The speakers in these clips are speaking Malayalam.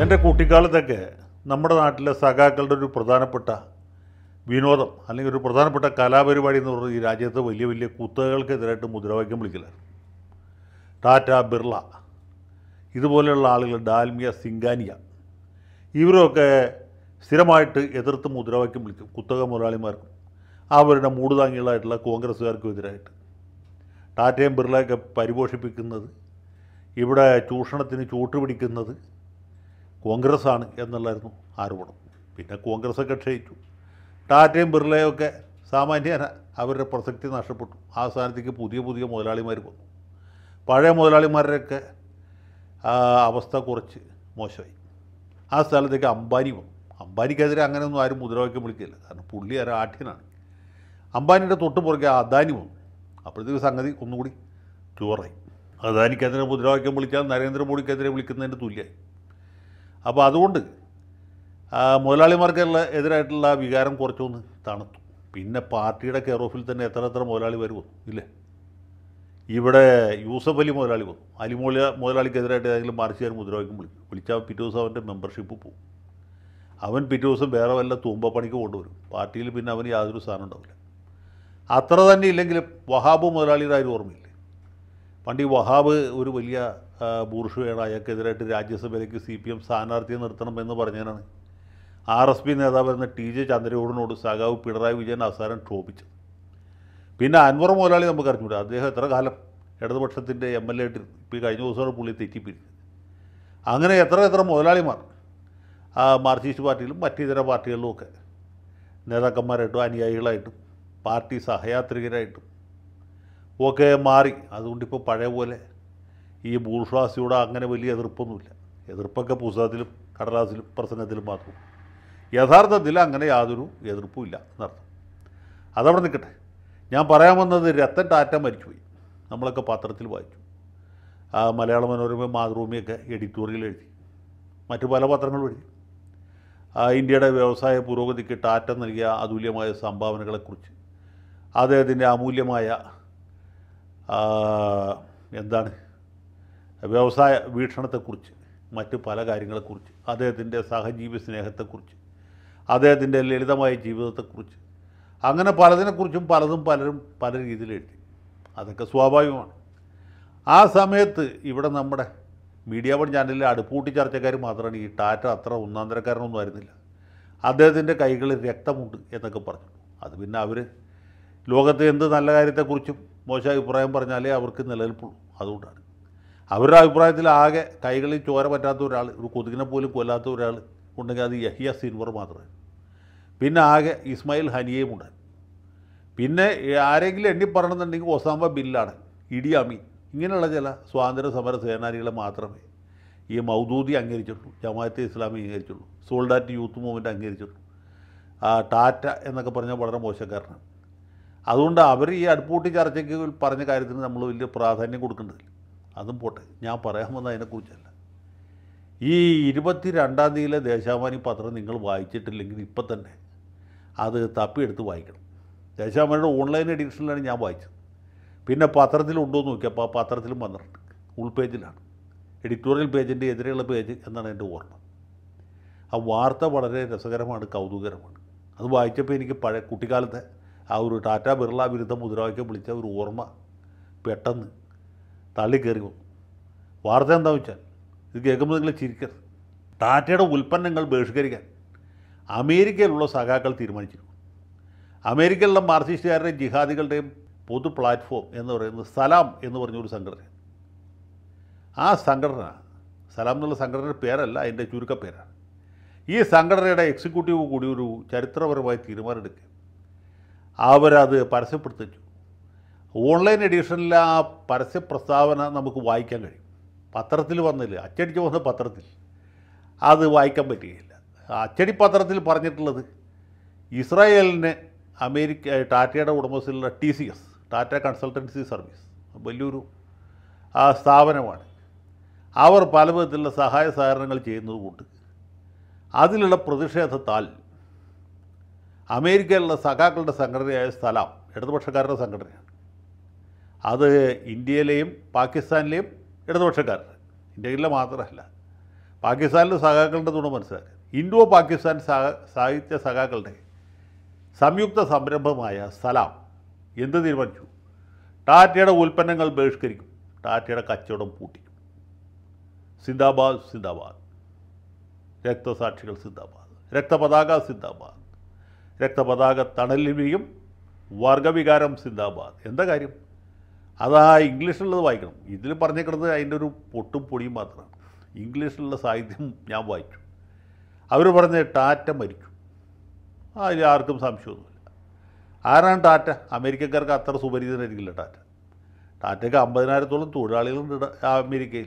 എൻ്റെ കുട്ടിക്കാലത്തൊക്കെ നമ്മുടെ നാട്ടിലെ സഖാക്കളുടെ ഒരു പ്രധാനപ്പെട്ട വിനോദം അല്ലെങ്കിൽ ഒരു പ്രധാനപ്പെട്ട കലാപരിപാടി എന്ന് പറയുന്നത് ഈ രാജ്യത്തെ വലിയ വലിയ കുത്തകകൾക്കെതിരായിട്ട് മുദ്രാവാക്യം വിളിക്കലാണ് ടാറ്റ ബിർള ഇതുപോലെയുള്ള ആളുകൾ ഡാൽമിയ സിംഗാനിയ ഇവരൊക്കെ സ്ഥിരമായിട്ട് എതിർത്ത് മുദ്രാവാക്യം വിളിക്കും കുത്തക മുതലാളിമാർക്കും അവരുടെ മൂടുതാങ്ങികളായിട്ടുള്ള കോൺഗ്രസ്സുകാർക്കും എതിരായിട്ട് ടാറ്റയും ബിർളയൊക്കെ പരിപോഷിപ്പിക്കുന്നത് ഇവിടെ ചൂഷണത്തിന് ചൂട്ടുപിടിക്കുന്നത് കോൺഗ്രസ്സാണ് എന്നുള്ളായിരുന്നു ആരോപണം പിന്നെ കോൺഗ്രസ്സൊക്കെ ക്ഷയിച്ചു ടാറ്റയും ബിർളയൊക്കെ സാമാന്യേന അവരുടെ പ്രസക്തി നഷ്ടപ്പെട്ടു ആ സ്ഥാനത്തേക്ക് പുതിയ പുതിയ മുതലാളിമാർ വന്നു പഴയ മുതലാളിമാരുടെയൊക്കെ ആ, അവസ്ഥ കുറച്ച് മോശമായി ആ സ്ഥലത്തേക്ക് അംബാനി വന്നു അംബാനിക്കെതിരെ അങ്ങനെയൊന്നും ആരും മുദ്രാവാക്യം വിളിക്കില്ല കാരണം പുള്ളി ഒരു ആഠ്യനാണ് അംബാനിയുടെ തൊട്ട് പുറകെ അദാനി വന്നു അപ്പോഴത്തേക്ക് സംഗതി ഒന്നുകൂടി ചൂറായി അദാനിക്കെതിരെ മുദ്രാവാക്യം വിളിച്ചാൽ നരേന്ദ്രമോദിക്കെതിരെ വിളിക്കുന്നതിന് തുല്യമായി അപ്പോൾ അതുകൊണ്ട് ആ, മുതലാളിമാർക്കുള്ള എതിരായിട്ടുള്ള വികാരം കുറച്ചൊന്ന് തണുത്തു പിന്നെ പാർട്ടിയുടെ കെയർ ഓഫിൽ തന്നെ എത്ര എത്ര മുതലാളി വരും ഇല്ലേ ഇവിടെ യൂസഫ് അലി മുതലാളി വന്നു അലി മുതല മുതലാളിക്കെതിരായിട്ട് ഏതെങ്കിലും മാർച്ചുകാർ മുദ്രാവാക്യം വിളിക്കും വിളിച്ചാൽ പിറ്റേ ദിവസം അവൻ്റെ മെമ്പർഷിപ്പ് പോകും അവൻ പിറ്റേ ദിവസം വേറെ വല്ല തൂമ്പപ്പണിക്ക് കൊണ്ടുവരും പാർട്ടിയിൽ പിന്നെ അവന് യാതൊരു സ്ഥാനം ഉണ്ടാവില്ല അത്ര തന്നെ ഇല്ലെങ്കിലും വഹാബ് മുതലാളിയുടെ ആരും ഓർമ്മയില്ലേ പണ്ട് ഈ വഹാബ് ഒരു വലിയ ആ, ബൂർഷയാണ് അയാൾക്കെതിരായിട്ട് രാജ്യസഭയിലേക്ക് സി പി എം സ്ഥാനാർത്ഥിയെ നിർത്തണം എന്ന് പറഞ്ഞതിനാണ് ആർ എസ് പി നേതാവെന്ന ടി ജെ ചന്ദ്രചൂഡിനോട് സഖാവ് പിണറായി വിജയൻ അവസാനം ക്ഷോഭിച്ചത് പിന്നെ അൻവർ മുതലാളി നമുക്ക് അറിഞ്ഞൂടാ അദ്ദേഹം എത്ര കാലം ഇടതുപക്ഷത്തിൻ്റെ എം എൽ എ ആയിട്ട് ഇപ്പോൾ ഈ കഴിഞ്ഞ ദിവസമാണ് പുള്ളി തെറ്റിപ്പിരിച്ചത് അങ്ങനെ എത്ര എത്ര മുതലാളിമാർ ആ മാർക്സിസ്റ്റ് പാർട്ടിയിലും മറ്റിതര പാർട്ടികളിലും ഒക്കെ നേതാക്കന്മാരായിട്ടും അനുയായികളായിട്ടും പാർട്ടി സഹയാത്രികരായിട്ടും ഒക്കെ മാറി അതുകൊണ്ടിപ്പോൾ പഴയ പോലെ ഈ ബൂർഷ്വാസിയോട് അങ്ങനെ വലിയ എതിർപ്പൊന്നുമില്ല എതിർപ്പൊക്കെ പുസ്തകത്തിലും കടലാസിലും പ്രസംഗത്തിലും മാത്രം യഥാർത്ഥത്തിൽ അങ്ങനെ യാതൊരു എതിർപ്പുമില്ല എന്നർത്ഥം അതവിടെ നിൽക്കട്ടെ ഞാൻ പറയാൻ വന്നത് രത്തൻ ടാറ്റ മരിച്ചുപോയി നമ്മളൊക്കെ പത്രത്തിൽ വായിച്ചു ആ മലയാള മനോരമ മാതൃഭൂമിയൊക്കെ എഡിറ്റോറിയൽ എഴുതി മറ്റു പല പത്രങ്ങളും എഴുതി ആ ഇന്ത്യയുടെ വ്യവസായ പുരോഗതിക്ക് ടാറ്റ നൽകിയ അതുല്യമായ സംഭാവനകളെക്കുറിച്ച് അദ്ദേഹത്തിൻ്റെ അമൂല്യമായ ആ, എന്താണ് വ്യവസായ വീക്ഷണത്തെക്കുറിച്ച് മറ്റ് പല കാര്യങ്ങളെക്കുറിച്ച് അദ്ദേഹത്തിൻ്റെ സഹജീവി സ്നേഹത്തെക്കുറിച്ച് അദ്ദേഹത്തിൻ്റെ ലളിതമായ ജീവിതത്തെക്കുറിച്ച് അങ്ങനെ പലതിനെക്കുറിച്ചും പലതും പലരും പല രീതിയിൽ എഴുതി അതൊക്കെ സ്വാഭാവികമാണ് ആ സമയത്ത് ഇവിടെ നമ്മുടെ മീഡിയ വൺ ചാനലിലെ അടുപ്പൂട്ടി ചർച്ചക്കാർ മാത്രമാണ് ഈ ടാറ്റ അത്ര ഒന്നാം തരക്കാരനൊന്നും ആയിരുന്നില്ല അദ്ദേഹത്തിൻ്റെ കൈകളിൽ രക്തമുണ്ട് എന്നൊക്കെ പറഞ്ഞു അത് പിന്നെ അവർ ലോകത്തെ എന്ത് നല്ല കാര്യത്തെക്കുറിച്ചും മോശം അഭിപ്രായം പറഞ്ഞാലേ അവർക്ക് നിലനിൽപ്പുള്ളൂ അതുകൊണ്ടാണ് അവരുടെ അഭിപ്രായത്തിൽ ആകെ കൈകളിൽ ചോര പറ്റാത്ത ഒരാൾ ഒരു കൊതുകിനെ പോലും കൊല്ലാത്ത ഒരാൾ ഉണ്ടെങ്കിൽ അത് യഹിയ സിൻവർ മാത്രമേ പിന്നെ ആകെ ഇസ്മായിൽ ഹനിയയും ഉണ്ടായിരുന്നു പിന്നെ ആരെങ്കിലും എണ്ണി പറയണമെന്നുണ്ടെങ്കിൽ ഒസാമ ബില്ലാണ് ഇടി അമീൻ ഇങ്ങനെയുള്ള ചില സ്വാതന്ത്ര്യ സമര സേനാനികളെ മാത്രമേ ഈ മൗദൂദി അംഗീകരിച്ചിട്ടുള്ളൂ ജമാഅത്തെ ഇസ്ലാമി അംഗീകരിച്ചുള്ളൂ സോൾഡാറ്റ് യൂത്ത് മൂവ്മെൻറ്റ് അംഗീകരിച്ചിട്ടുള്ളൂ ആ ടാറ്റ എന്നൊക്കെ പറഞ്ഞാൽ വളരെ മോശക്കാരനാണ് അതുകൊണ്ട് അവർ ഈ അടുപ്പൂട്ടി ചർച്ചയ്ക്ക് പറഞ്ഞ കാര്യത്തിന് നമ്മൾ വലിയ പ്രാധാന്യം കൊടുക്കേണ്ടതില്ല അതും പോട്ടെ ഞാൻ പറയാൻ വന്ന അതിനെക്കുറിച്ചല്ല ഈ ഇരുപത്തി രണ്ടാം തീയതിയിലെ ദേശാഭിമാനി പത്രം നിങ്ങൾ വായിച്ചിട്ടില്ലെങ്കിൽ ഇപ്പം തന്നെ അത് തപ്പിയെടുത്ത് വായിക്കണം ദേശാഭിമാനിയുടെ ഓൺലൈൻ എഡിഷനിലാണ് ഞാൻ വായിച്ചത് പിന്നെ പത്രത്തിലുണ്ടോ എന്ന് നോക്കിയപ്പോൾ ആ പത്രത്തിലും വന്നിട്ടുണ്ട് ഉൾപേജിലാണ് എഡിറ്റോറിയൽ പേജിൻ്റെ എതിരെയുള്ള പേജ് എന്നാണ് എൻ്റെ ഓർമ്മ ആ വാർത്ത വളരെ രസകരമാണ് കൗതുകരമാണ് അത് വായിച്ചപ്പോൾ എനിക്ക് പഴയ കുട്ടിക്കാലത്തെ ആ ഒരു ടാറ്റ ബിർള വിരുദ്ധ മുദ്രാവാക്യം വിളിച്ച ഒരു ഓർമ്മ പെട്ടെന്ന് തള്ളിക്കയറി വന്നു വാർത്ത എന്താ വെച്ചാൽ ഇത് കേൾക്കുമ്പോൾ നിങ്ങൾ ചിരിക്കരുത് ടാറ്റയുടെ ഉൽപ്പന്നങ്ങൾ ബഹിഷ്കരിക്കാൻ അമേരിക്കയിലുള്ള സഖാക്കൾ തീരുമാനിച്ചിരുന്നു അമേരിക്കയിലുള്ള മാർക്സിസ്റ്റുകാരുടെയും ജിഹാദികളുടെയും പൊതു പ്ലാറ്റ്ഫോം എന്ന് പറയുന്നത് സലാം എന്ന് പറഞ്ഞൊരു സംഘടന ആ സംഘടന സലാം എന്നുള്ള സംഘടനയുടെ പേരല്ല അതിൻ്റെ ചുരുക്കപ്പേരാണ് ഈ സംഘടനയുടെ എക്സിക്യൂട്ടീവ് കൂടി ഒരു ചരിത്രപരമായ തീരുമാനമെടുക്കുക അവരത് പരസ്യപ്പെടുത്തിച്ചു ഓൺലൈൻ എഡിഷനിൽ ആ പരസ്യ പ്രസ്താവന നമുക്ക് വായിക്കാൻ കഴിയും പത്രത്തിൽ വന്നില്ല അച്ചടിച്ച് വന്ന പത്രത്തിൽ അത് വായിക്കാൻ പറ്റുകയില്ല അച്ചടി പത്രത്തിൽ പറഞ്ഞിട്ടുള്ളത് ഇസ്രായേലിന് അമേരിക്ക ടാറ്റയുടെ ഉടമസ്ഥയിലുള്ള T C S Tata consultancy service വലിയൊരു ആ സ്ഥാപനമാണ് അവർ പല വിധത്തിലുള്ള സഹായ സഹകരണങ്ങൾ ചെയ്യുന്നതുകൊണ്ട് അതിലുള്ള പ്രതിഷേധത്താൽ അമേരിക്കയിലുള്ള സഖാക്കളുടെ സംഘടനയായ സ്ഥലം ഇടതുപക്ഷക്കാരുടെ സംഘടനയാണ് അത് ഇന്ത്യയിലെയും പാകിസ്ഥാനിലെയും ഇടതുപക്ഷക്കാരുടെ ഇന്ത്യയിലെ മാത്രമല്ല പാകിസ്ഥാനിലെ സഖാക്കളുടെ തുണ മനസ്സിലാക്കുക ഇൻഡോ പാകിസ്ഥാൻ സഹ സാഹിത്യ സഖാക്കളുടെ സംയുക്ത സംരംഭമായ സലാം എന്ത് തീരുമാനിച്ചു ടാറ്റയുടെ ഉൽപ്പന്നങ്ങൾ ബഹിഷ്കരിക്കും ടാറ്റയുടെ കച്ചവടം പൂട്ടിക്കും സിന്ദാബാദ് സിന്ദാബാദ് രക്തസാക്ഷികൾ സിന്ദാബാദ് രക്തപതാക സിന്ദാബാദ് രക്തപതാക തണലിനെയും വർഗവികാരം സിന്ദാബാദ് എന്താ കാര്യം അതാ ഇംഗ്ലീഷിലുള്ളത് വായിക്കണം ഇതിൽ പറഞ്ഞേക്കുന്നത് അതിൻ്റെ ഒരു പൊട്ടും പൊടിയും മാത്രമാണ് ഇംഗ്ലീഷിലുള്ള സാഹിത്യം ഞാൻ വായിച്ചു അവർ പറഞ്ഞ ടാറ്റ മരിച്ചു അതിൽ ആർക്കും സംശയമൊന്നുമില്ല ആരാണ് ടാറ്റ അമേരിക്കക്കാർക്ക് അത്ര സുപരിചിതനായിരിക്കില്ല ടാറ്റ ടാറ്റയ്ക്ക് അമ്പതിനായിരത്തോളം തൊഴിലാളികളുണ്ട് ഇട- അമേരിക്കയിൽ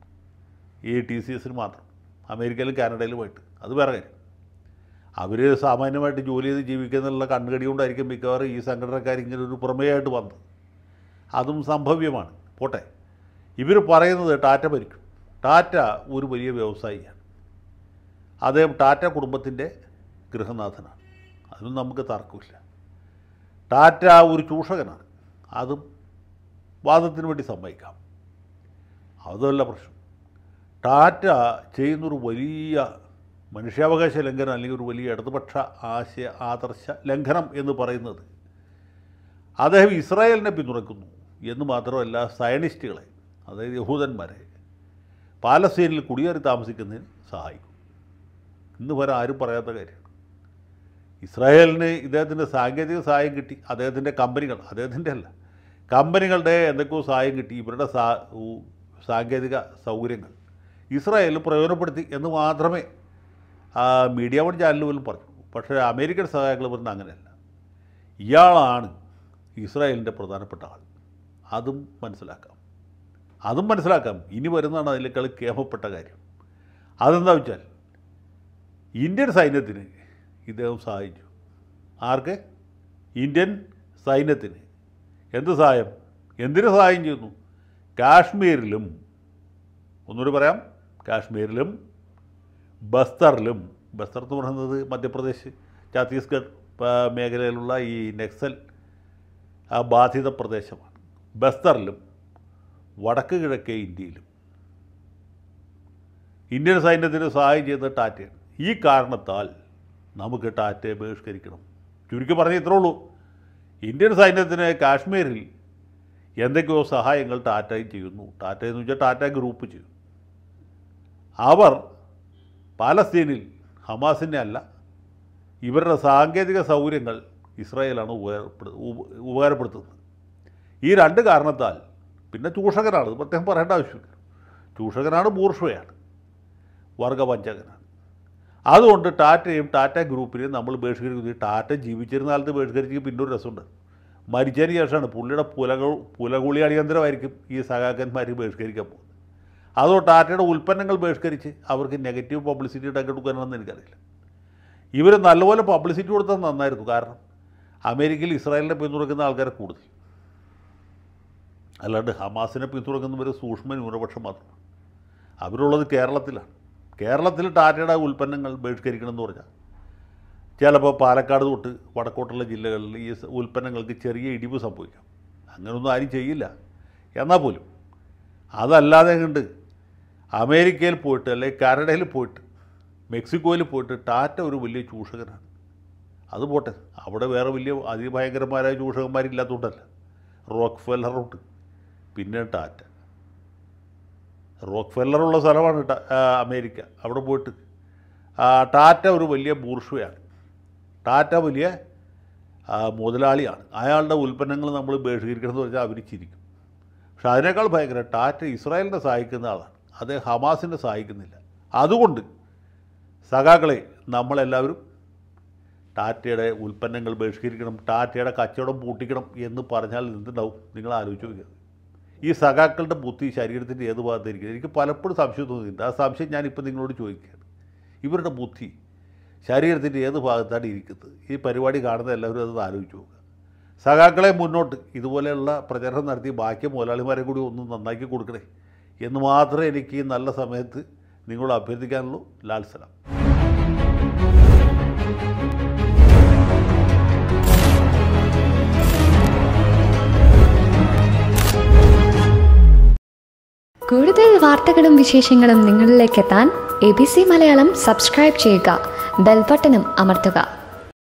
ഈ ടി സി എസിന് മാത്രം അമേരിക്കയിലും കാനഡയിലുമായിട്ട് അത് വേറെ കാര്യം അവർ സാമാന്യമായിട്ട് ജോലി ചെയ്ത് ജീവിക്കുന്നുള്ള കണ്ണുകടി കൊണ്ടായിരിക്കും മിക്കവാറും ഈ സംഘടനക്കാർ ഇങ്ങനെ ഒരു പുറമേയായിട്ട് വന്നത് അതും സംഭവ്യമാണ് പോട്ടെ ഇവർ പറയുന്നത് ടാറ്റ ഭരിക്കും ടാറ്റ ഒരു വലിയ വ്യവസായിയാണ് അദ്ദേഹം ടാറ്റ കുടുംബത്തിൻ്റെ ഗൃഹനാഥനാണ് അതിനും നമുക്ക് തർക്കമില്ല ടാറ്റ ഒരു ചൂഷകനാണ് അതും വാദത്തിന് വേണ്ടി സമ്മതിക്കാം അതല്ല പ്രശ്നം ടാറ്റ ചെയ്യുന്നൊരു വലിയ മനുഷ്യാവകാശ ലംഘനം അല്ലെങ്കിൽ ഒരു വലിയ ഇടതുപക്ഷ ആശയ ആദർശ ലംഘനം എന്ന് പറയുന്നത് അദ്ദേഹം ഇസ്രായേലിനെ പിന്തുണയ്ക്കുന്നു എന്ന് മാത്രമല്ല സയനിസ്റ്റുകളെ അതായത് യഹൂദന്മാരെ പാലസ്തീനിൽ കുടിയേറി താമസിക്കുന്നതിന് സഹായിക്കും ഇന്ന് വരെ ആരും പറയാത്ത കാര്യമാണ് ഇസ്രായേലിന് ഇദ്ദേഹത്തിൻ്റെ സാങ്കേതിക സഹായം കിട്ടി അദ്ദേഹത്തിൻ്റെ കമ്പനികൾ അദ്ദേഹത്തിൻ്റെ അല്ല കമ്പനികളുടെ എന്തൊക്കെയോ സഹായം കിട്ടി ഇവരുടെ സാ ഉ- സാങ്കേതിക സൗകര്യങ്ങൾ ഇസ്രായേൽ പ്രയോജനപ്പെടുത്തി എന്ന് മാത്രമേ ആ മീഡിയ വൺ ചാനൽ പോലും പറഞ്ഞു പക്ഷേ അമേരിക്കൻ സഹായങ്ങൾ പറഞ്ഞ അങ്ങനെയല്ല ഇയാളാണ് ഇസ്രായേലിൻ്റെ പ്രധാനപ്പെട്ട ആൾ അതും മനസ്സിലാക്കാം അതും മനസ്സിലാക്കാം ഇനി വരുന്നതാണ് അതിലേക്കാൾ കേമപ്പെട്ട കാര്യം അതെന്താ വെച്ചാൽ ഇന്ത്യൻ സൈന്യത്തിന് ഇദ്ദേഹം സഹായിച്ചു ആർക്ക് ഇന്ത്യൻ സൈന്യത്തിന് എന്ത് സഹായം എന്തിനു സഹായം ചെയ്യുന്നു കാശ്മീരിലും ഒന്നുകൂടി പറയാം കാശ്മീരിലും ബസ്തറിലും ബസ്തർ എന്ന് പറയുന്നത് മധ്യപ്രദേശ് ഛത്തീസ്ഗഡ് ആ, മേഖലയിലുള്ള ഈ നക്സൽ ആ ബാധിത പ്രദേശമാണ് ബസ്തറിലും വടക്ക് കിഴക്കേ ഇന്ത്യയിലും ഇന്ത്യൻ സൈന്യത്തിന് സഹായം ചെയ്ത ടാറ്റയാണ് ഈ കാരണത്താൽ നമുക്ക് ടാറ്റയെ ബഹിഷ്കരിക്കണം ചുരുക്കി പറഞ്ഞ ഇത്രേ ഉള്ളൂ ഇന്ത്യൻ സൈന്യത്തിന് കാശ്മീരിൽ എന്തൊക്കെയോ സഹായങ്ങൾ ടാറ്റയും ചെയ്യുന്നു ടാറ്റ എന്ന് വെച്ചാൽ ടാറ്റ ഗ്രൂപ്പ് ചെയ്യും അവർ പാലസ്തീനിൽ ഹമാസിനെ അല്ല ഇവരുടെ സാങ്കേതിക സൗകര്യങ്ങൾ ഇസ്രായേലാണ് ഉപകാരപ്പെടു ഉപ- ഉപകാരപ്പെടുത്തുന്നത് ഈ രണ്ട് കാരണത്താൽ പിന്നെ ചൂഷകനാണ് ഇത് പ്രത്യേകം പറയേണ്ട ആവശ്യമില്ല ചൂഷകനാണ് ബൂർഷയാണ് വർഗവഞ്ചകനാണ് അതുകൊണ്ട് ടാറ്റയും ടാറ്റ ഗ്രൂപ്പിനെയും നമ്മൾ ബഹിഷ്കരിക്കുന്നത് ടാറ്റ ജീവിച്ചിരുന്ന കാലത്ത് ബഹിഷ്കരിച്ചെങ്കിൽ പിന്നെ ഒരു രസമുണ്ട് മരിച്ചതിന് ശേഷമാണ് പുള്ളിയുടെ പുലകൾ പുലകുളി അടിയന്തരമായിരിക്കും ഈ സഖാക്കന്മാർ ബഹിഷ്കരിക്കാൻ പോകുന്നത് അതോ ടാറ്റയുടെ ഉൽപ്പന്നങ്ങൾ ബഹിഷ്കരിച്ച് അവർക്ക് നെഗറ്റീവ് പബ്ലിസിറ്റി ഉണ്ടാക്കി കൊടുക്കാനാണെന്ന് എനിക്കറിയില്ല ഇവർ നല്ലപോലെ പബ്ലിസിറ്റി കൊടുത്തത് നന്നായിരുന്നു കാരണം അമേരിക്കയിൽ ഇസ്രായേലിനെ പിന്തുണയ്ക്കുന്ന ആൾക്കാരെ കൂടുതൽ അല്ലാണ്ട് ഹമാസിനെ പിന്തുണയ്ക്കുന്നവർ സൂക്ഷ്മ ന്യൂനപക്ഷം മാത്രമാണ് അവരുള്ളത് കേരളത്തിലാണ് കേരളത്തിൽ ടാറ്റയുടെ ഉൽപ്പന്നങ്ങൾ ബഹിഷ്കരിക്കണമെന്ന് പറഞ്ഞാൽ ചിലപ്പോൾ പാലക്കാട് തൊട്ട് വടക്കോട്ടുള്ള ജില്ലകളിൽ ഈ സ- ഉൽപ്പന്നങ്ങൾക്ക് ചെറിയ ഇടിവ് സംഭവിക്കാം അങ്ങനെയൊന്നും ആരും ചെയ്യില്ല എന്നാൽ പോലും അതല്ലാതെ കണ്ട് അമേരിക്കയിൽ പോയിട്ട് അല്ലെങ്കിൽ കാനഡയിൽ പോയിട്ട് മെക്സിക്കോയിൽ പോയിട്ട് ടാറ്റ ഒരു വലിയ ചൂഷകനാണ് അത് പോട്ടെ അവിടെ വേറെ വലിയ അതിഭയങ്കരന്മാരായ ചൂഷകന്മാരില്ലാത്തതുകൊണ്ടല്ല റോക്ക് ഫെല്ലറുണ്ട് പിന്നെ ടാറ്റ റോക്ക് ഫെല്ലറുള്ള സ്ഥലമാണ് ട- ആ, അമേരിക്ക അവിടെ പോയിട്ട് ആ, ടാറ്റ ഒരു വലിയ ബൂർഷയാണ് ടാറ്റ വലിയ ആ, മുതലാളിയാണ് അയാളുടെ ഉൽപ്പന്നങ്ങൾ നമ്മൾ ബഹിഷ്കരിക്കണം എന്ന് പറഞ്ഞാൽ അവർ ചിരിക്കും പക്ഷെ അതിനേക്കാൾ ഭയങ്കര ടാറ്റ ഇസ്രായേലിനെ സഹായിക്കുന്ന ആളാണ് അത് ഹമാസിനെ സഹായിക്കുന്നില്ല അതുകൊണ്ട് സഖാക്കളെ നമ്മളെല്ലാവരും ടാറ്റയുടെ ഉൽപ്പന്നങ്ങൾ ബഹിഷ്കരിക്കണം ടാറ്റയുടെ കച്ചവടം പൂട്ടിക്കണം എന്ന് പറഞ്ഞാൽ എന്തുണ്ടാവും നിങ്ങൾ ആലോചിച്ച് നോക്കുക ഈ സഖാക്കളുടെ ബുദ്ധി ശരീരത്തിൻ്റെ ഏത് ഭാഗത്തായിരിക്കും എനിക്ക് പലപ്പോഴും സംശയം തോന്നിയിട്ടുണ്ട് ആ സംശയം ഞാനിപ്പോൾ നിങ്ങളോട് ചോദിക്കുകയാണ് ഇവരുടെ ബുദ്ധി ശരീരത്തിൻ്റെ ഏത് ഭാഗത്താണ് ഇരിക്കുന്നത് ഈ പരിപാടി കാണുന്ന എല്ലാവരും അത് ആലോചിച്ച് നോക്കുക സഖാക്കളെ മുന്നോട്ട് ഇതുപോലെയുള്ള പ്രചരണം നടത്തി ബാക്കി മുതലാളിമാരെ കൂടി ഒന്ന് നന്നാക്കി കൊടുക്കണേ എന്ന് മാത്രമേ എനിക്ക് ഈ നല്ല സമയത്ത് നിങ്ങളോട് അഭ്യർത്ഥിക്കാനുള്ളൂ ലാൽ സലാം കൂടുതൽ വാർത്തകളും വിശേഷങ്ങളും നിങ്ങളിലേക്ക് എത്താൻ A B C Malayalam subscribe ചെയ്യുക ബെൽബട്ടനും അമർത്തുക